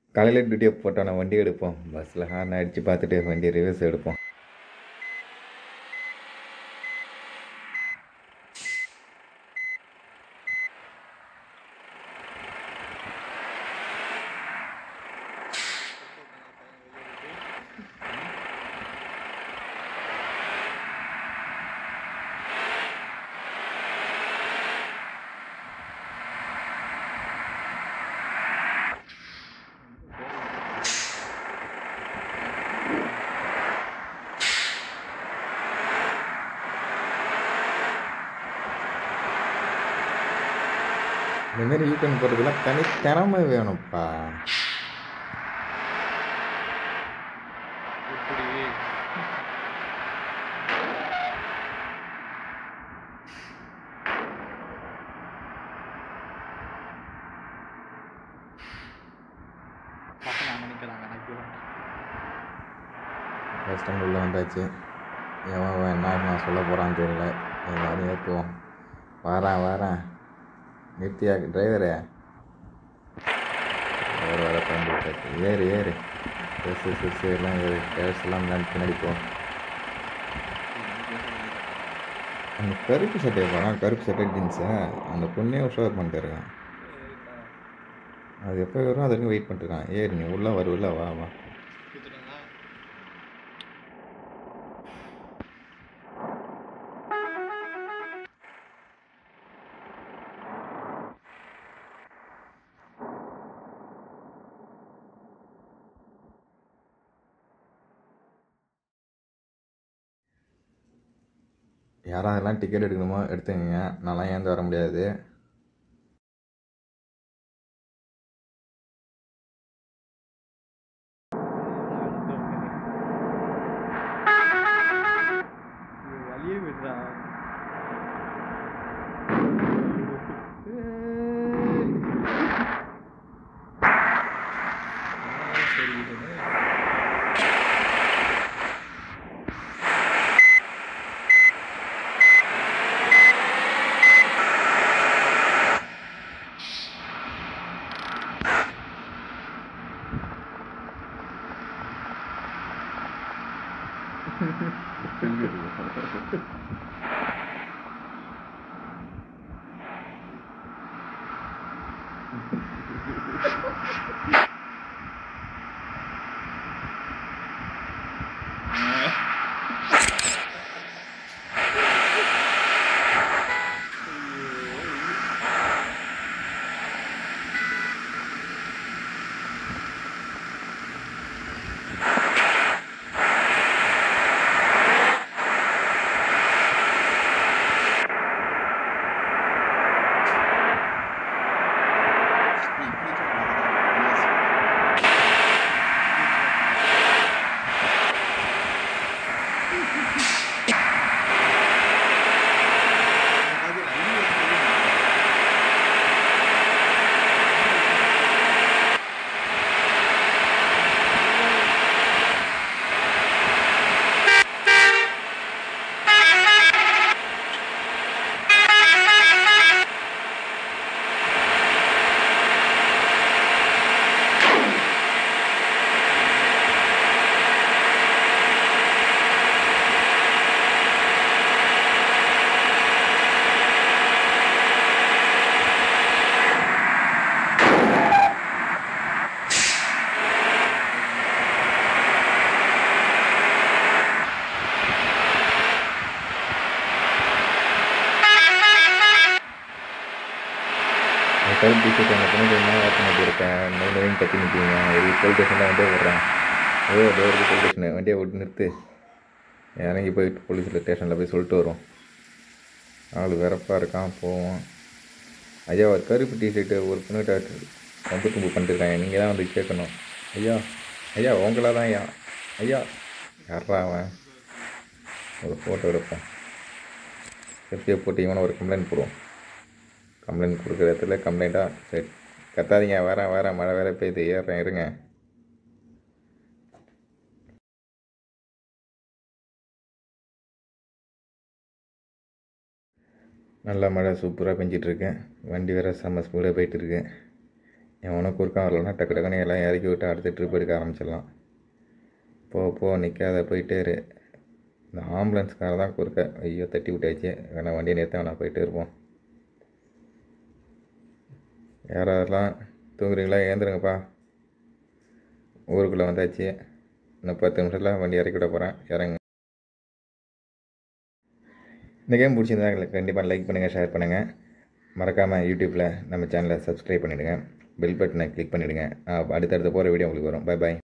காலையில் டியூட்டியை போட்டோன்னா வண்டி எடுப்போம் பஸ்ஸில் ஹார்ன் அடித்து பார்த்துட்டு வண்டி ரிவர்ஸ் எடுப்போம் இந்தமாரி யூட்டன் போகிறதுலாம் தனி திறமை வேணும்ப்பா எப்படி பசங்க அங்கே நிற்கிறாங்க நான் இப்படி வந்துட்டேன் ஃபஸ்ட் டைம் உள்ளே வந்தாச்சு எவன் அவன் என்ன நான் சொல்ல போகிறான்னு தெரியல எல்லாரும் ஏற்றுவோம் வாரான் வாரான் நிறுத்தியா டிரைவரு வேறு வேறு பயன்படுத்தாச்சு ஏறு ஏறு ட்ரெஸ்ஸு ஸ்விட்ஸு எல்லாம் ஏறு கேஸ் எல்லாம் நான் பின்னாடி போ அந்த கருப்பு சட்டையை போகிறான் கருப்பு சட்டை ஜீன்ஸு அந்த பொண்ணே ஷோர் பண்ணிட்டு இருக்கான் அது எப்போ வரும் அது வரைக்கும் வெயிட் பண்ணிட்டு இருக்கான் ஏறு நீ உள்ளே வருவில்ல வா வா கொடுத்துட்டாங்களா யாராவதெல்லாம் டிக்கெட் எடுக்கணுமோ எடுத்துக்கங்க நான்லாம் ஏந்து வர முடியாது வழியே விடுறா சரி கருப்பு டிஷர்ட் அந்த பொண்ணு என்ன வாட்ச் பண்ணி இருக்கேன் நோய் நோயும் கத்தி நிற்கிங்க ஒரு போலீஸ் ஸ்டேஷனில் வண்டியை விட்றேன் ஓ டோருக்கு போலீஸ் ஸ்டேஷனு வண்டியை விட்டு நிறுத்து இறங்கி போயிட்டு போலீஸ் ஸ்டேஷனில் போய் சொல்லிட்டு வரும் ஆள் வெறப்பாக இருக்கான் போவோம் ஐயா ஒரு கருப்பு டிஷர்ட்டு ஒரு பொண்ணுகிட்ட வந்து தும்பு பண்ணிருக்காங்க நீங்கள் தான் வந்து கேட்கணும் ஐயா ஐயா உங்களா தான் ஐயா ஐயா யாரா அவன் ஒரு ஃபோட்டோ எடுப்போம் செஃப்டியை போட்டு இவனை ஒரு கம்ப்ளைண்ட் போடுவோம் கம்ப்ளைண்ட் கொடுக்குற இடத்துல கம்ப்ளைண்ட்டாக சரி கத்தாதீங்க வரேன் வரேன் மழை வேற பெய்யுது ஏறுறேன் இருங்க நல்லா மழை சூப்பராக பெஞ்சிட்ருக்கு வண்டி வேறு செம்ம ஸ்பீடாக போயிட்டுருக்கு எவனும் குறுக்க வரலன்னா டக்கு டக்குன்னு எல்லாம் இறக்கி விட்டு அடுத்த ட்ரிப் எடுக்க ஆரம்பிச்சிடலாம் போ போ நிற்காத போயிட்டே இரு இந்த ஆம்புலன்ஸ்கார தான் குறுக்க ஐயோ தட்டி விட்டாச்சு வேணா வண்டியை நிறுத்த வேணா போயிட்டே இருப்போம் யாரெல்லாம் தூங்குறீங்களா ஏந்துருங்கப்பா ஊருக்குள்ளே வந்தாச்சு இன்னும் பத்து நிமிஷத்தில் வண்டி இறக்கி விட போகிறேன் இறங்க இந்த கேம் பிடிச்சிருந்தா கண்டிப்பாக லைக் பண்ணுங்கள் ஷேர் பண்ணுங்கள் மறக்காமல் யூடியூப்பில் நம்ம சேனலை சப்ஸ்கிரைப் பண்ணிவிடுங்க பெல் பட்டனை கிளிக் பண்ணிவிடுங்க அடுத்தடுத்த போகிற வீடியோ உங்களுக்கு வரும் பை பாய்